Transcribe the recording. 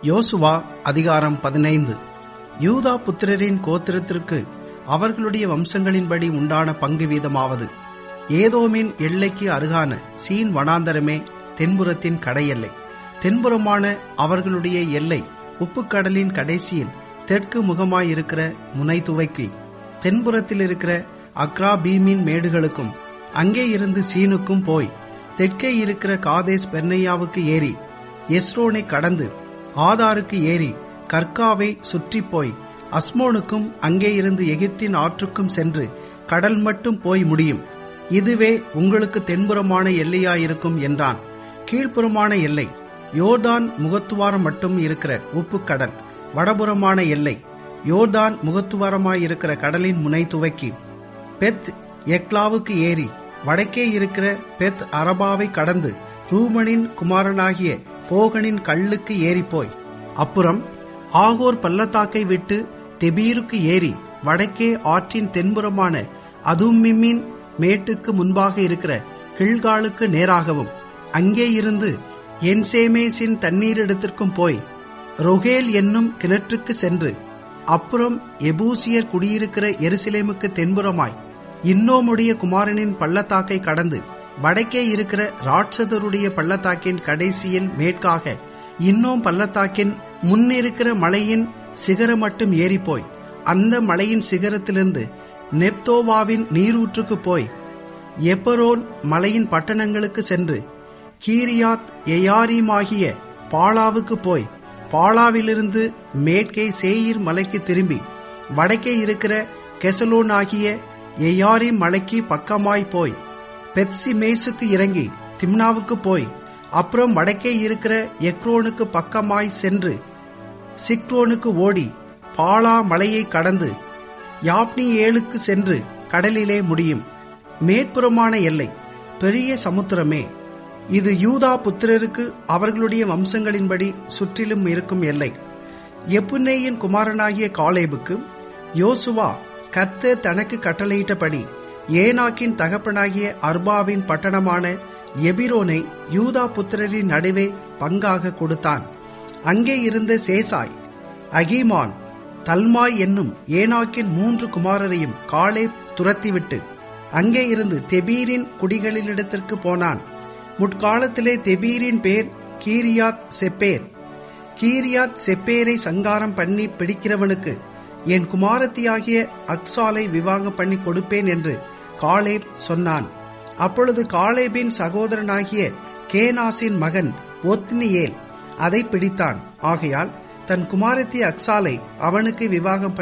யோசுவா அதிகாரம் பதினைந்து யூதா புத்திரரின் கோத்திரத்திற்கு அவர்களுடைய வம்சங்களின்படி உண்டான பங்கு வீதமாவது ஏதோமின் எல்லைக்கு அருகான சீன் வனாந்தரமே தென்புறத்தின் கடையெல்லை தென்புறமான அவர்களுடைய எல்லை உப்புக்கடலின் கடைசியில் தெற்கு முகமாயிருக்கிற முனை துவைக்கு தென்புறத்தில் இருக்கிற அக்ரா பீமின் மேடுகளுக்கும் அங்கே இருந்து சீனுக்கும் போய் தெற்கே இருக்கிற காதேஸ் பெர்னையாவுக்கு ஏறி எஸ்ரோனை கடந்து ஆதாருக்கு ஏறி கர்காவை சுற்றி போய் அஸ்மோனுக்கும் அங்கே இருந்து எகிப்தின் ஆற்றுக்கும் சென்று கடல் மட்டும் போய் முடியும் இதுவே உங்களுக்கு தென்புறமான எல்லையாயிருக்கும் என்றான் கீழ்ப்புறமான எல்லை யோர்தான் முகத்துவாரம் மட்டும் இருக்கிற உப்புக்கடல் வடபுறமான எல்லை யோர்தான் முகத்துவாரமாயிருக்கிற கடலின் முனை துவக்கி பெத் எக்லாவுக்கு ஏறி வடக்கே இருக்கிற பெத் அரபாவை கடந்து ரூமனின் குமாரனாகிய போகனின் கல்லுக்கு ஏறிப்போய் அப்புறம் ஆகோர் பள்ளத்தாக்கை விட்டு தெபீருக்கு ஏறி வடக்கே ஆற்றின் தென்புறமான அதுமிமின் மேட்டுக்கு முன்பாக இருக்கிற கிழ்காலுக்கு நேராகவும் அங்கே இருந்து என்சேமேசின் தண்ணீரிடத்திற்கும் போய் ரொகேல் என்னும் கிணற்றுக்கு சென்று அப்புறம் எபூசியர் குடியிருக்கிற எருசலேமுக்கு தென்புறமாய் இன்னோமுடைய குமாரனின் பள்ளத்தாக்கை கடந்து வடக்கே இருக்கிற ராட்சதருடைய பள்ளத்தாக்கின் கடைசியில் மேற்காக இன்னும் பள்ளத்தாக்கின் முன்னிருக்கிற மலையின் சிகரம் மட்டும் ஏறிப்போய் அந்த மலையின் சிகரத்திலிருந்து நெப்தோவாவின் நீரூற்றுக்கு போய் எப்பரோன் மலையின் பட்டணங்களுக்கு சென்று கீரியாத் எயாரீமாகிய பாலாவுக்கு போய் பாலாவிலிருந்து மேற்கே சேயிர் மலைக்கு திரும்பி வடக்கே இருக்கிற கெசலோன் ஆகிய எயாரிம் மலைக்கு பக்கமாய் போய் பெட்சி மேசுக்கு இறங்கி திம்னாவுக்கு போய் அப்புறம் வடக்கே இருக்கிற எக்ரோனுக்கு பக்கமாய் சென்று சிக்ரோனுக்கு ஓடி பாலா மலையை கடந்து யாப்னி ஏழுக்கு சென்று கடலிலே முடியும் மேற்புறமான எல்லை பெரிய சமுத்திரமே இது யூதா புத்திரருக்கு அவர்களுடைய வம்சங்களின்படி சுற்றிலும் இருக்கும் எல்லை எப்புனேயின் குமாரனாகிய காலேபுக்கு யோசுவா கத்த தனக்கு கட்டளையிட்டபடி ஏனாக்கின் தகப்பனாகிய அர்பாவின் பட்டணமான எபிரோனை யூதா புத்திரரின் நடுவே பங்காக கொடுத்தான் அங்கே இருந்த சேசாய் அகிமான் தல்மாய் என்னும் ஏனாக்கின் மூன்று குமாரரையும் காலே துரத்திவிட்டு அங்கே இருந்து தெபீரின் குடிகளினிடத்திற்கு போனான் முற்காலத்திலே தெபீரின் பேர் கீரியாத் செப்பேர் கீரியாத் செப்பேரை சங்காரம் பண்ணி பிடிக்கிறவனுக்கு என் குமாரத்தியாகிய அக்சாலை விவாகம் பண்ணி கொடுப்பேன் என்று காலேப் சொன்னான் அப்பொழுது காலேபின் சகோதரனாகிய கேனாசின் மகன் ஒத்னியேல் அதை பிடித்தான் ஆகையால் தன் குமாரத்தி அக்சாலை அவனுக்கு விவாகம்